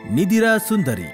ನಿಧಿರಾ ಸುಂದರಿ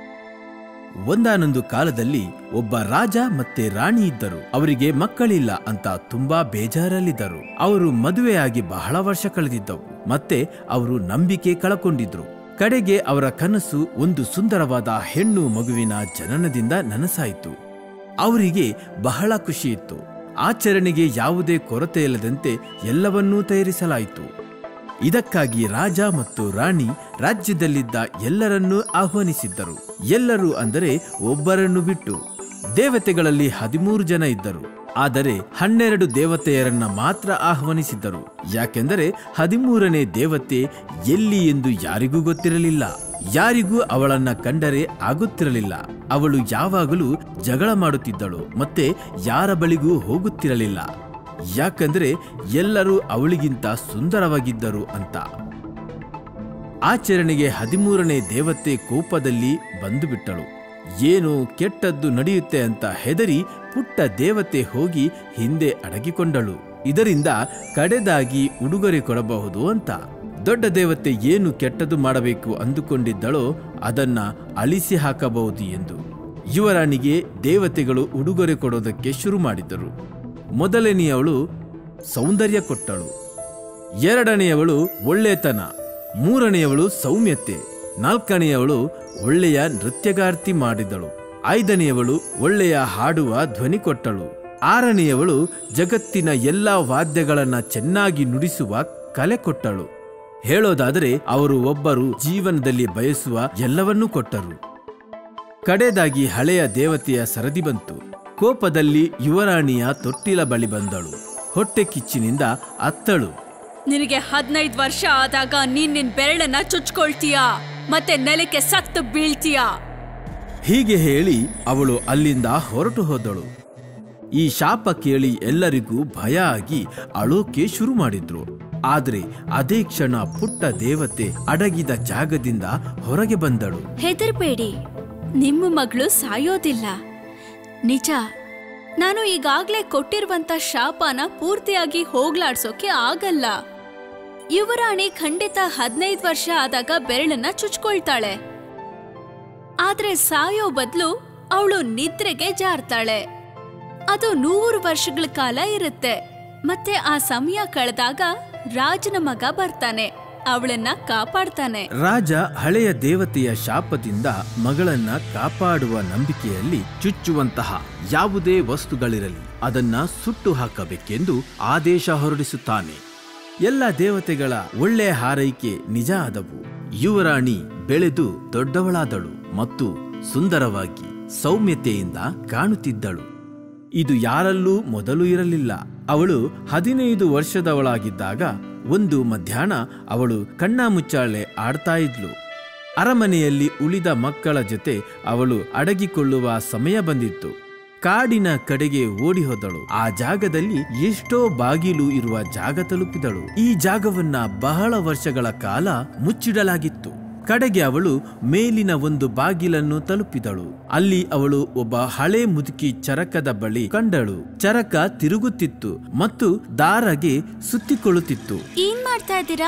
ಒಂದಾನೊಂದು ಕಾಲದಲ್ಲಿ ಒಬ್ಬ ರಾಜ ಮತ್ತೆ ರಾಣಿ ಇದ್ದರು ಅವರಿಗೆ ಮಕ್ಕಳಿಲ್ಲ ಅಂತ ತುಂಬಾ ಬೇಜಾರಲ್ಲಿದ್ದರು ಅವರು ಮದುವೆಯಾಗಿ ಬಹಳ ವರ್ಷ ಕಳೆದಿದ್ದವು ಮತ್ತೆ ಅವರು ನಂಬಿಕೆ ಕಳಕೊಂಡಿದ್ರು ಕಡೆಗೆ ಅವರ ಕನಸು ಒಂದು ಸುಂದರವಾದ ಹೆಣ್ಣು ಮಗುವಿನ ಜನನದಿಂದ ನನಸಾಯಿತು ಅವರಿಗೆ ಬಹಳ ಖುಷಿಯಿತ್ತು ಆಚರಣೆಗೆ ಯಾವುದೇ ಕೊರತೆ ಇಲ್ಲದಂತೆ ಎಲ್ಲವನ್ನೂ ತಯಾರಿಸಲಾಯಿತು ಇದಕ್ಕಾಗಿ ರಾಜ ಮತ್ತು ರಾಣಿ ರಾಜ್ಯದಲ್ಲಿದ್ದ ಎಲ್ಲರನ್ನೂ ಆಹ್ವಾನಿಸಿದ್ದರು ಎಲ್ಲರೂ ಅಂದರೆ ಒಬ್ಬರನ್ನು ಬಿಟ್ಟು ದೇವತೆಗಳಲ್ಲಿ ಹದಿಮೂರು ಜನ ಇದ್ದರು ಆದರೆ ಹನ್ನೆರಡು ದೇವತೆಯರನ್ನ ಮಾತ್ರ ಆಹ್ವಾನಿಸಿದ್ದರು ಯಾಕೆಂದರೆ ಹದಿಮೂರನೇ ದೇವತೆ ಎಲ್ಲಿ ಎಂದು ಯಾರಿಗೂ ಗೊತ್ತಿರಲಿಲ್ಲ ಯಾರಿಗೂ ಅವಳನ್ನ ಕಂಡರೆ ಆಗುತ್ತಿರಲಿಲ್ಲ ಅವಳು ಯಾವಾಗಲೂ ಜಗಳ ಮಾಡುತ್ತಿದ್ದಳು ಮತ್ತೆ ಯಾರ ಬಳಿಗೂ ಹೋಗುತ್ತಿರಲಿಲ್ಲ ಯಾಕಂದ್ರೆ ಎಲ್ಲರೂ ಅವಳಿಗಿಂತ ಸುಂದರವಾಗಿದ್ದರು ಅಂತ ಆಚರಣೆಗೆ ಹದಿಮೂರನೇ ದೇವತೆ ಕೋಪದಲ್ಲಿ ಬಂದು ಬಿಟ್ಟಳು ಏನು ಕೆಟ್ಟದ್ದು ನಡೆಯುತ್ತೆ ಅಂತ ಹೆದರಿ ಪುಟ್ಟ ದೇವತೆ ಹೋಗಿ ಹಿಂದೆ ಅಡಗಿಕೊಂಡಳು ಇದರಿಂದ ಕಡೆದಾಗಿ ಉಡುಗೊರೆ ಕೊಡಬಹುದು ಅಂತ ದೊಡ್ಡ ದೇವತೆ ಏನು ಕೆಟ್ಟದ್ದು ಮಾಡಬೇಕು ಅಂದುಕೊಂಡಿದ್ದಳೋ ಅದನ್ನ ಅಳಿಸಿ ಹಾಕಬಹುದು ಎಂದು ಯುವರಾಣಿಗೆ ದೇವತೆಗಳು ಉಡುಗೊರೆ ಕೊಡೋದಕ್ಕೆ ಶುರು ಮಾಡಿದರು ಮೊದಲನೆಯವಳು ಸೌಂದರ್ಯ ಕೊಟ್ಟಳು ಎರಡನೆಯವಳು ಒಳ್ಳೆತನ ಮೂರನೆಯವಳು ಸೌಮ್ಯತೆ ನಾಲ್ಕನೆಯವಳು ಒಳ್ಳೆಯ ನೃತ್ಯಗಾರ್ತಿ ಮಾಡಿದಳು ಐದನೆಯವಳು ಒಳ್ಳೆಯ ಹಾಡುವ ಧ್ವನಿ ಕೊಟ್ಟಳು ಆರನೆಯವಳು ಜಗತ್ತಿನ ಎಲ್ಲಾ ವಾದ್ಯಗಳನ್ನ ಚೆನ್ನಾಗಿ ನುಡಿಸುವ ಕಲೆ ಕೊಟ್ಟಳು ಹೇಳೋದಾದರೆ ಅವರು ಒಬ್ಬರು ಜೀವನದಲ್ಲಿ ಬಯಸುವ ಎಲ್ಲವನ್ನೂ ಕೊಟ್ಟರು ಕಡೆದಾಗಿ ಹಳೆಯ ದೇವತೆಯ ಸರದಿ ಬಂತು ಕೋಪದಲ್ಲಿ ಯುವರಾಣಿಯ ತೊಟ್ಟಿಲ ಬಳಿ ಬಂದಳು ಹೊಟ್ಟೆ ಕಿಚ್ಚಿನಿಂದ ಅತ್ತಳು ನಿನಗೆ ಹದಿನೈದು ವರ್ಷ ಆದಾಗ ನೀನ್ ನಿನ್ ಬೆರಳನ್ನ ಚುಚ್ಕೊಳ್ತೀಯಾ ಮತ್ತೆ ನೆಲಕ್ಕೆ ಸತ್ತು ಬೀಳ್ತೀಯಾ ಹೀಗೆ ಹೇಳಿ ಅವಳು ಅಲ್ಲಿಂದ ಹೊರಟು ಹೋದಳು ಈ ಶಾಪ ಕೇಳಿ ಎಲ್ಲರಿಗೂ ಭಯ ಆಗಿ ಅಳೋಕೆ ಶುರು ಮಾಡಿದ್ರು ಆದ್ರೆ ಅದೇ ಕ್ಷಣ ಪುಟ್ಟ ದೇವತೆ ಅಡಗಿದ ಜಾಗದಿಂದ ಹೊರಗೆ ಬಂದಳು ಹೆದರ್ಬೇಡಿ ನಿಮ್ಮ ಮಗಳು ಸಾಯೋದಿಲ್ಲ ನಿಜ ನಾನು ಈಗಾಗ್ಲೇ ಕೊಟ್ಟಿರುವಂತ ಶಾಪನ ಪೂರ್ತಿಯಾಗಿ ಹೋಗ್ಲಾಡ್ಸೋಕೆ ಆಗಲ್ಲ ಯುವರಾಣಿ ಖಂಡಿತ ಹದಿನೈದು ವರ್ಷ ಆದಾಗ ಬೆರಳನ್ನ ಚುಚ್ಕೊಳ್ತಾಳೆ ಆದ್ರೆ ಸಾಯೋ ಬದಲು ಅವಳು ನಿದ್ರೆಗೆ ಜಾರ್ತಾಳೆ ಅದು ನೂರು ವರ್ಷಗಳ ಕಾಲ ಇರುತ್ತೆ ಮತ್ತೆ ಆ ಸಮಯ ಕಳೆದಾಗ ರಾಜನ ಮಗ ಬರ್ತಾನೆ ಅವಳನ್ನ ಕಾಪಾಡ್ತಾನೆ ರಾಜ ಹಳೆಯ ದೇವತೆಯ ಶಾಪದಿಂದ ಮಗಳನ್ನ ಕಾಪಾಡುವ ನಂಬಿಕೆಯಲ್ಲಿ ಚುಚ್ಚುವಂತಹ ಯಾವುದೇ ವಸ್ತುಗಳಿರಲಿ ಅದನ್ನ ಸುಟ್ಟು ಹಾಕಬೇಕೆಂದು ಆದೇಶ ಹೊರಡಿಸುತ್ತಾನೆ ಎಲ್ಲ ದೇವತೆಗಳ ಒಳ್ಳೆ ಹಾರೈಕೆ ನಿಜ ಆದವು ಯುವರಾಣಿ ಬೆಳೆದು ದೊಡ್ಡವಳಾದಳು ಮತ್ತು ಸುಂದರವಾಗಿ ಸೌಮ್ಯತೆಯಿಂದ ಕಾಣುತ್ತಿದ್ದಳು ಇದು ಯಾರಲ್ಲೂ ಮೊದಲು ಇರಲಿಲ್ಲ ಅವಳು ಹದಿನೈದು ವರ್ಷದವಳಾಗಿದ್ದಾಗ ಒಂದು ಮಧ್ಯಾಹ್ನ ಅವಳು ಕಣ್ಣಾಮುಚ್ಚಾಳೆ ಆಡ್ತಾ ಇದ್ಲು ಅರಮನೆಯಲ್ಲಿ ಉಳಿದ ಮಕ್ಕಳ ಜೊತೆ ಅವಳು ಅಡಗಿಕೊಳ್ಳುವ ಸಮಯ ಬಂದಿತ್ತು ಕಾಡಿನ ಕಡೆಗೆ ಓಡಿ ಹೋದಳು ಆ ಜಾಗದಲ್ಲಿ ಎಷ್ಟೋ ಬಾಗಿಲು ಇರುವ ಜಾಗ ತಲುಪಿದಳು ಈ ಜಾಗವನ್ನ ಬಹಳ ವರ್ಷಗಳ ಕಾಲ ಮುಚ್ಚಿಡಲಾಗಿತ್ತು ಕಡೆಗೆ ಅವಳು ಮೇಲಿನ ಒಂದು ಬಾಗಿಲನ್ನು ತಲುಪಿದಳು ಅಲ್ಲಿ ಅವಳು ಒಬ್ಬ ಹಳೆ ಮುದುಕಿ ಚರಕದ ಬಳಿ ಕಂಡಳು ಚರಕ ತಿರುಗುತ್ತಿತ್ತು ಮತ್ತು ದಾರಗೆ ಸುತ್ತಿಕೊಳ್ಳುತ್ತಿತ್ತು ಏನ್ ಮಾಡ್ತಾ ಇದ್ದೀರಾ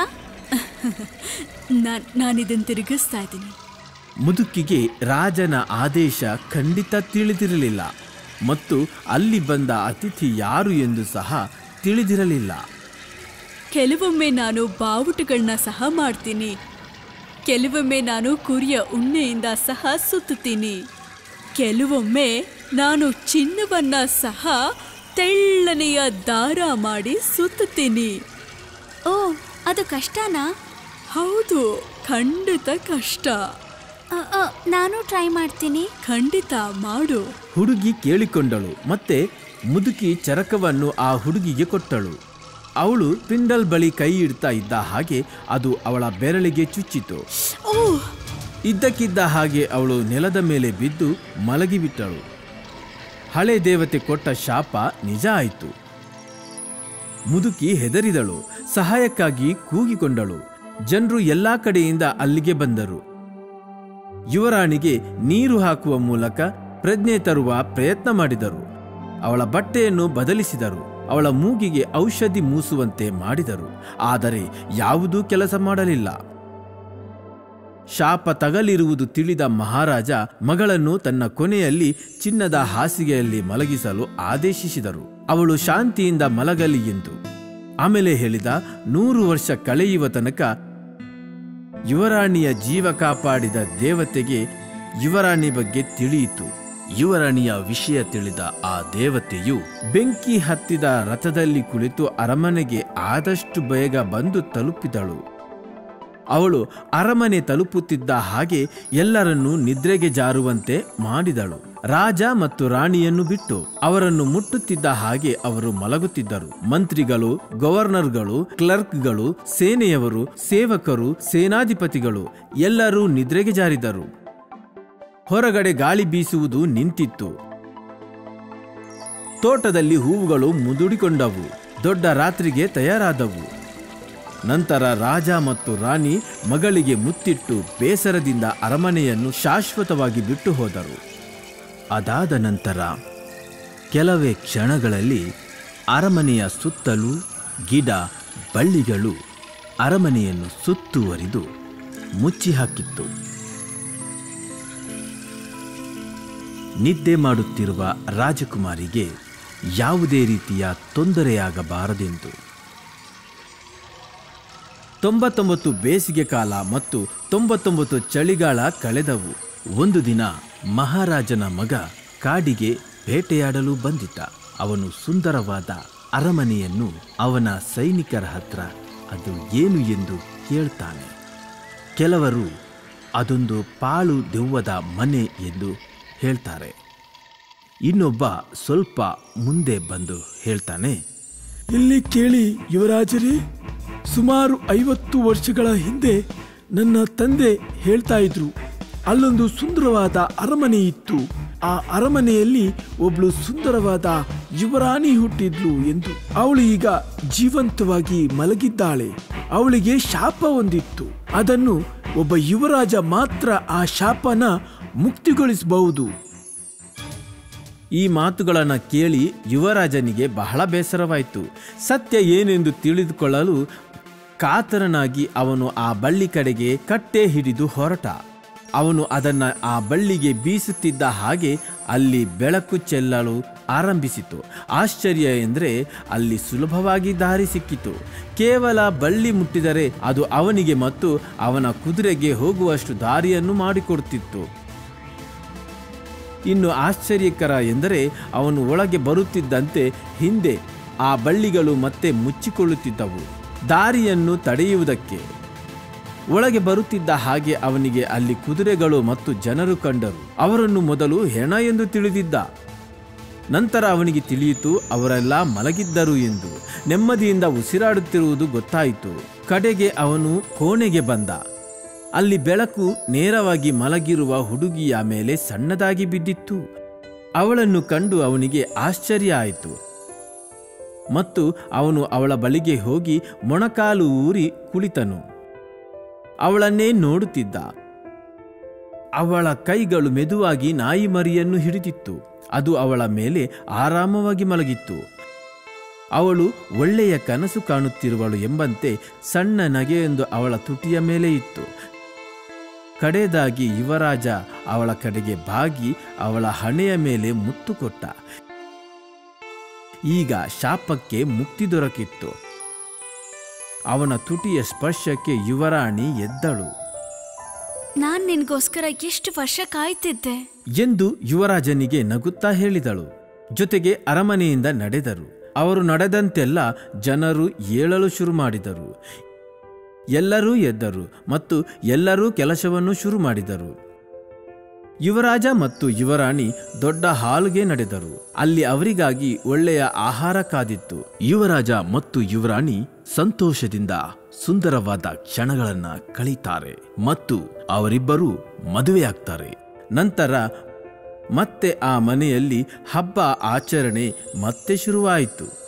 ನಾನು ಇದನ್ನ ತಿರುಗಿಸ್ತಾ ಇದ್ದೀನಿ ಮುದುಕಿಗೆ ರಾಜನ ಆದೇಶ ಖಂಡಿತ ತಿಳಿದಿರಲಿಲ್ಲ ಮತ್ತು ಅಲ್ಲಿ ಬಂದ ಅತಿಥಿ ಯಾರು ಎಂದು ಸಹ ತಿಳಿದಿರಲಿಲ್ಲ ಕೆಲವೊಮ್ಮೆ ನಾನು ಬಾವುಟಗಳನ್ನ ಸಹ ಮಾಡ್ತೀನಿ ಕೆಲವೊಮ್ಮೆ ನಾನು ಕುರಿಯ ಉಣ್ಣೆಯಿಂದ ಸಹ ಸುತ್ತುತ್ತೀನಿ ಕೆಲವೊಮ್ಮೆ ನಾನು ಚಿನ್ನವನ್ನ ಸಹ ತೆಳ್ಳನೆಯ ದಾರ ಮಾಡಿ ಸುತ್ತುತ್ತೀನಿ ಓ ಅದು ಕಷ್ಟನಾ ಹೌದು ಖಂಡಿತ ಕಷ್ಟ ನಾನು ಟ್ರೈ ಮಾಡ್ತೀನಿ ಖಂಡಿತ ಮಾಡು ಹುಡುಗಿ ಕೇಳಿಕೊಂಡಳು ಮತ್ತೆ ಮುದುಕಿ ಚರಕವನ್ನು ಆ ಹುಡುಗಿಗೆ ಕೊಟ್ಟಳು ಅವಳು ಪಿಂಡಲ್ ಬಳಿ ಕೈ ಇಡ್ತಾ ಇದ್ದ ಹಾಗೆ ಅದು ಅವಳ ಬೆರಳಿಗೆ ಚುಚ್ಚಿತು ಓ ಇದ್ದಕ್ಕಿದ್ದ ಹಾಗೆ ಅವಳು ನೆಲದ ಮೇಲೆ ಬಿದ್ದು ಮಲಗಿಬಿಟ್ಟಳು ಹಳೆ ದೇವತೆ ಕೊಟ್ಟ ಶಾಪ ನಿಜ ಆಯಿತು ಮುದುಕಿ ಹೆದರಿದಳು ಸಹಾಯಕ್ಕಾಗಿ ಕೂಗಿಕೊಂಡಳು ಜನರು ಎಲ್ಲಾ ಕಡೆಯಿಂದ ಅಲ್ಲಿಗೆ ಬಂದರು ಯುವರಾಣಿಗೆ ನೀರು ಹಾಕುವ ಮೂಲಕ ಪ್ರಜ್ಞೆ ತರುವ ಪ್ರಯತ್ನ ಮಾಡಿದರು ಅವಳ ಬಟ್ಟೆಯನ್ನು ಬದಲಿಸಿದರು ಅವಳ ಮೂಗಿಗೆ ಔಷಧಿ ಮೂಸುವಂತೆ ಮಾಡಿದರು ಆದರೆ ಯಾವುದೂ ಕೆಲಸ ಮಾಡಲಿಲ್ಲ ಶಾಪ ತಗಲಿರುವುದು ತಿಳಿದ ಮಹಾರಾಜ ಮಗಳನ್ನು ತನ್ನ ಕೊನೆಯಲ್ಲಿ ಚಿನ್ನದ ಹಾಸಿಗೆಯಲ್ಲಿ ಮಲಗಿಸಲು ಆದೇಶಿಸಿದರು ಅವಳು ಶಾಂತಿಯಿಂದ ಮಲಗಲಿ ಎಂದು ಆಮೇಲೆ ಹೇಳಿದ ನೂರು ವರ್ಷ ಕಳೆಯುವ ತನಕ ಯುವರಾಣಿಯ ಜೀವ ಕಾಪಾಡಿದ ದೇವತೆಗೆ ಯುವರಾಣಿ ಬಗ್ಗೆ ತಿಳಿಯಿತು ಯುವರಾಣಿಯ ವಿಷಯ ತಿಳಿದ ಆ ದೇವತೆಯು ಬೆಂಕಿ ಹತ್ತಿದ ರಥದಲ್ಲಿ ಕುಳಿತು ಅರಮನೆಗೆ ಆದಷ್ಟು ಬೇಗ ಬಂದು ತಲುಪಿದಳು ಅವಳು ಅರಮನೆ ತಲುಪುತ್ತಿದ್ದ ಹಾಗೆ ಎಲ್ಲರನ್ನೂ ನಿದ್ರೆಗೆ ಜಾರುವಂತೆ ಮಾಡಿದಳು ರಾಜ ಮತ್ತು ರಾಣಿಯನ್ನು ಬಿಟ್ಟು ಅವರನ್ನು ಮುಟ್ಟುತ್ತಿದ್ದ ಹಾಗೆ ಅವರು ಮಲಗುತ್ತಿದ್ದರು ಮಂತ್ರಿಗಳು ಗವರ್ನರ್ಗಳು ಕ್ಲರ್ಕ್ಗಳು ಸೇನೆಯವರು ಸೇವಕರು ಸೇನಾಧಿಪತಿಗಳು ಎಲ್ಲರೂ ನಿದ್ರೆಗೆ ಜಾರಿದರು ಹೊರಗಡೆ ಗಾಳಿ ಬೀಸುವುದು ನಿಂತಿತ್ತು ತೋಟದಲ್ಲಿ ಹೂವುಗಳು ಮುದುಡಿಕೊಂಡವು ದೊಡ್ಡ ರಾತ್ರಿಗೆ ತಯಾರಾದವು ನಂತರ ರಾಜ ಮತ್ತು ರಾಣಿ ಮಗಳಿಗೆ ಮುತ್ತಿಟ್ಟು ಬೇಸರದಿಂದ ಅರಮನೆಯನ್ನು ಶಾಶ್ವತವಾಗಿ ಬಿಟ್ಟು ಹೋದರು ಅದಾದ ನಂತರ ಕೆಲವೇ ಕ್ಷಣಗಳಲ್ಲಿ ಅರಮನೆಯ ಸುತ್ತಲೂ ಗಿಡ ಬಳ್ಳಿಗಳು ಅರಮನೆಯನ್ನು ಸುತ್ತುವರಿದು ಮುಚ್ಚಿ ಹಾಕಿತ್ತು ನಿದ್ದೆ ಮಾಡುತ್ತಿರುವ ರಾಜಕುಮಾರಿಗೆ ಯಾವುದೇ ರೀತಿಯ ತೊಂದರೆಯಾಗಬಾರದೆಂದು ತೊಂಬತ್ತೊಂಬತ್ತು ಬೇಸಿಗೆ ಕಾಲ ಮತ್ತು ತೊಂಬತ್ತೊಂಬತ್ತು ಚಳಿಗಾಲ ಕಳೆದವು ಒಂದು ದಿನ ಮಹಾರಾಜನ ಮಗ ಕಾಡಿಗೆ ಬೇಟೆಯಾಡಲು ಬಂದಿದ್ದ ಅವನು ಸುಂದರವಾದ ಅರಮನೆಯನ್ನು ಅವನ ಸೈನಿಕರ ಹತ್ರ ಅದು ಏನು ಎಂದು ಕೇಳ್ತಾನೆ ಕೆಲವರು ಅದೊಂದು ಪಾಳು ದೆವ್ವದ ಮನೆ ಎಂದು ಹೇಳ್ತಾರೆ ಇನ್ನೊಬ್ಬ ಸ್ವಲ್ಪ ಮುಂದೆ ಬಂದು ಹೇಳ್ತಾನೆ ಇಲ್ಲಿ ಕೇಳಿ ಯುವರಾಜರೇ ಸುಮಾರು ಐವತ್ತು ವರ್ಷಗಳ ಹಿಂದೆ ನನ್ನ ತಂದೆ ಹೇಳ್ತಾ ಇದ್ರು ಅಲ್ಲೊಂದು ಸುಂದರವಾದ ಅರಮನೆ ಇತ್ತು ಆ ಅರಮನೆಯಲ್ಲಿ ಒಬ್ಳು ಸುಂದರವಾದ ಯುವರಾಣಿ ಹುಟ್ಟಿದ್ಲು ಎಂದು ಅವಳು ಈಗ ಜೀವಂತವಾಗಿ ಮಲಗಿದ್ದಾಳೆ ಅವಳಿಗೆ ಶಾಪ ಒಂದಿತ್ತು ಅದನ್ನು ಒಬ್ಬ ಯುವರಾಜ ಮಾತ್ರ ಆ ಶಾಪನ ಮುಕ್ತಿಗೊಳಿಸಬಹುದು ಈ ಮಾತುಗಳನ್ನು ಕೇಳಿ ಯುವರಾಜನಿಗೆ ಬಹಳ ಬೇಸರವಾಯಿತು ಸತ್ಯ ಏನೆಂದು ತಿಳಿದುಕೊಳ್ಳಲು ಕಾತರನಾಗಿ ಅವನು ಆ ಬಳ್ಳಿ ಕಡೆಗೆ ಕಟ್ಟೆ ಹಿಡಿದು ಹೊರಟ ಅವನು ಅದನ್ನು ಆ ಬಳ್ಳಿಗೆ ಬೀಸುತ್ತಿದ್ದ ಹಾಗೆ ಅಲ್ಲಿ ಬೆಳಕು ಚೆಲ್ಲಲು ಆರಂಭಿಸಿತು ಆಶ್ಚರ್ಯ ಎಂದರೆ ಅಲ್ಲಿ ಸುಲಭವಾಗಿ ದಾರಿ ಸಿಕ್ಕಿತು ಕೇವಲ ಬಳ್ಳಿ ಮುಟ್ಟಿದರೆ ಅದು ಅವನಿಗೆ ಮತ್ತು ಅವನ ಕುದುರೆಗೆ ಹೋಗುವಷ್ಟು ದಾರಿಯನ್ನು ಮಾಡಿಕೊಡುತ್ತಿತ್ತು ಇನ್ನು ಆಶ್ಚರ್ಯಕರ ಎಂದರೆ ಅವನು ಒಳಗೆ ಬರುತ್ತಿದ್ದಂತೆ ಹಿಂದೆ ಆ ಬಳ್ಳಿಗಳು ಮತ್ತೆ ಮುಚ್ಚಿಕೊಳ್ಳುತ್ತಿದ್ದವು ದಾರಿಯನ್ನು ತಡೆಯುವುದಕ್ಕೆ ಒಳಗೆ ಬರುತ್ತಿದ್ದ ಹಾಗೆ ಅವನಿಗೆ ಅಲ್ಲಿ ಕುದುರೆಗಳು ಮತ್ತು ಜನರು ಕಂಡರು ಅವರನ್ನು ಮೊದಲು ಹೆಣ ಎಂದು ತಿಳಿದಿದ್ದ ನಂತರ ಅವನಿಗೆ ತಿಳಿಯಿತು ಅವರೆಲ್ಲ ಮಲಗಿದ್ದರು ಎಂದು ನೆಮ್ಮದಿಯಿಂದ ಉಸಿರಾಡುತ್ತಿರುವುದು ಗೊತ್ತಾಯಿತು ಕಡೆಗೆ ಅವನು ಕೋಣೆಗೆ ಬಂದ ಅಲ್ಲಿ ಬೆಳಕು ನೇರವಾಗಿ ಮಲಗಿರುವ ಹುಡುಗಿಯ ಮೇಲೆ ಸಣ್ಣದಾಗಿ ಬಿದ್ದಿತ್ತು ಅವಳನ್ನು ಕಂಡು ಅವನಿಗೆ ಆಶ್ಚರ್ಯ ಆಯಿತು ಮತ್ತು ಅವನು ಅವಳ ಬಳಿಗೆ ಹೋಗಿ ಮೊಣಕಾಲು ಊರಿ ಕುಳಿತನು ಅವಳನ್ನೇ ನೋಡುತ್ತಿದ್ದ ಅವಳ ಕೈಗಳು ಮೆದುವಾಗಿ ನಾಯಿ ಮರಿಯನ್ನು ಹಿಡಿದಿತ್ತು ಅದು ಅವಳ ಮೇಲೆ ಆರಾಮವಾಗಿ ಮಲಗಿತ್ತು ಅವಳು ಒಳ್ಳೆಯ ಕನಸು ಕಾಣುತ್ತಿರುವಳು ಎಂಬಂತೆ ಸಣ್ಣ ನಗೆಯೊಂದು ಅವಳ ತುಟಿಯ ಮೇಲೆ ಇತ್ತು ಕಡೆದಾಗಿ ಯುವರಾಜ ಅವಳ ಕಡೆಗೆ ಬಾಗಿ ಅವಳ ಹಣೆಯ ಮೇಲೆ ಮುತ್ತು ಕೊಟ್ಟ ಈಗ ಶಾಪಕ್ಕೆ ಮುಕ್ತಿ ದೊರಕಿತ್ತು ಅವನ ತುಟಿಯ ಸ್ಪರ್ಶಕ್ಕೆ ಯುವರಾಣಿ ಎದ್ದಳು ನಾನ್ ನಿನ್ಗೋಸ್ಕರ ಎಷ್ಟು ವರ್ಷ ಕಾಯ್ತಿದ್ದೆ ಎಂದು ಯುವರಾಜನಿಗೆ ನಗುತ್ತಾ ಹೇಳಿದಳು ಜೊತೆಗೆ ಅರಮನೆಯಿಂದ ನಡೆದರು ಅವರು ನಡೆದಂತೆಲ್ಲ ಜನರು ಏಳಲು ಶುರು ಮಾಡಿದರು ಎಲ್ಲರೂ ಎದ್ದರು ಮತ್ತು ಎಲ್ಲರೂ ಕೆಲಸವನ್ನು ಶುರು ಮಾಡಿದರು ಯುವರಾಜ ಮತ್ತು ಯುವರಾಣಿ ದೊಡ್ಡ ಹಾಲುಗೆ ನಡೆದರು ಅಲ್ಲಿ ಅವರಿಗಾಗಿ ಒಳ್ಳೆಯ ಆಹಾರ ಕಾದಿತ್ತು ಯುವರಾಜ ಮತ್ತು ಯುವರಾಣಿ ಸಂತೋಷದಿಂದ ಸುಂದರವಾದ ಕ್ಷಣಗಳನ್ನ ಕಳೀತಾರೆ ಮತ್ತು ಅವರಿಬ್ಬರು ಮದುವೆಯಾಗ್ತಾರೆ ನಂತರ ಮತ್ತೆ ಆ ಮನೆಯಲ್ಲಿ ಹಬ್ಬ ಆಚರಣೆ ಮತ್ತೆ ಶುರುವಾಯಿತು